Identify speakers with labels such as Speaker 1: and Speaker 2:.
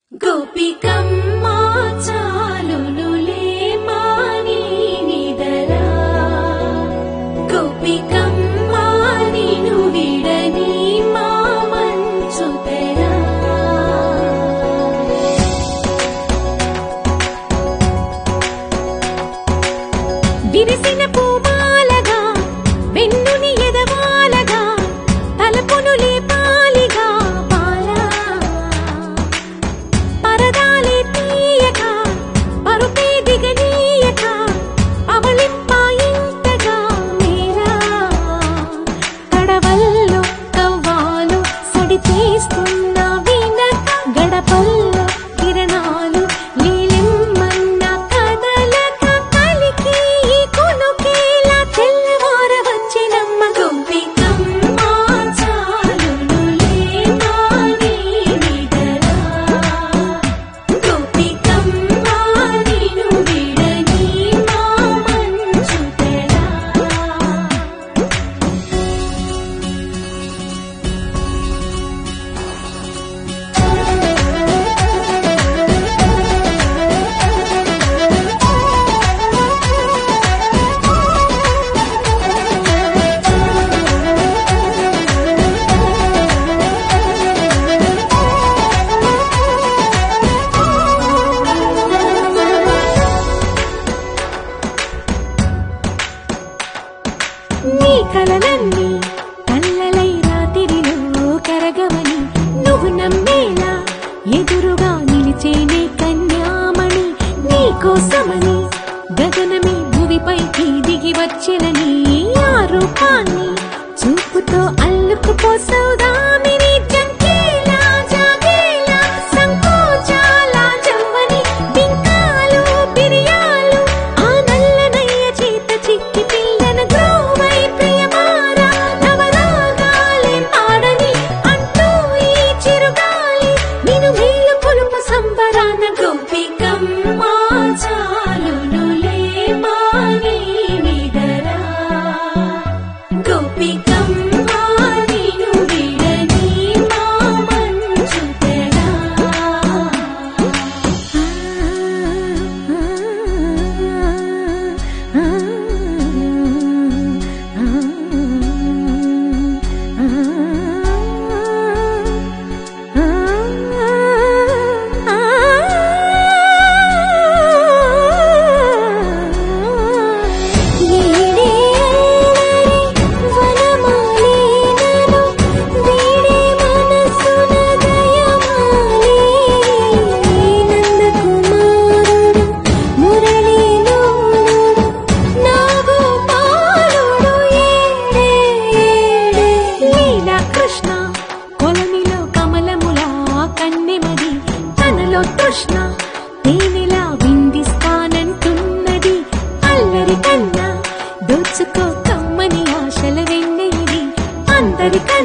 Speaker 1: గోపికమ్మా చాలునులే మాని నిదరా గోపికమ్మా నిను విడని మా మంచు తెరా విరిసిన పూమాలగా వెన్నుని ఎదవాలగా తలపును లేపాలిగా బాలా పరదాలే తీయక పరుపే దిగనీయక అవలింపాయింతగా మీరా కడవల్లో కవ్వాలు సడి చేస్తున్న వినక గడపల్లో కిరణాలు నీలిమ్మన్న కదలక కలికి ఈ కునుకేలా తెల్లవార వచ్చినమ్మ గోపికమ్మ చాలునులే మాని నిదరా గోపికమ్మ నిను విడని మా మంచు తెరా నీ కలలన్నీ కల్లలై రాత్రిలో కరగవని నువ్వు నమ్మేలా ఎదురుగా నిలిచేనే కన్యామణి నీ కోసమని గగనమే భూమిపైకి దిగి వచ్చినని ఆ రూపాన్ని చూపుతో అల్లుకుపోసౌదామిని జంకేలా జాగేలా సంకోచాల జవ్వని బింకాలు బిరియాలు ఆ నల్లనయ్య చేత చిక్కి పిల్లన గ్రోవై ప్రియమారా నవరాగాలే పాడని అంటూ ఈ చిరుగాలి నిన్ను మేలు పొలుపు సంబరాన గోపికమ్మ చాలునులే మాని నిదరా గోపికమ్మ నిను విడని మా మంచు తెరా కృష్ణ కొలనిలో కమలములా కన్నెమది తనలో తృష్ణ తేనెలా విందిస్తానంటున్నది అల్లరి కన్నా దోచుకో కమ్మని ఆశల వెన్నెయిది అందరి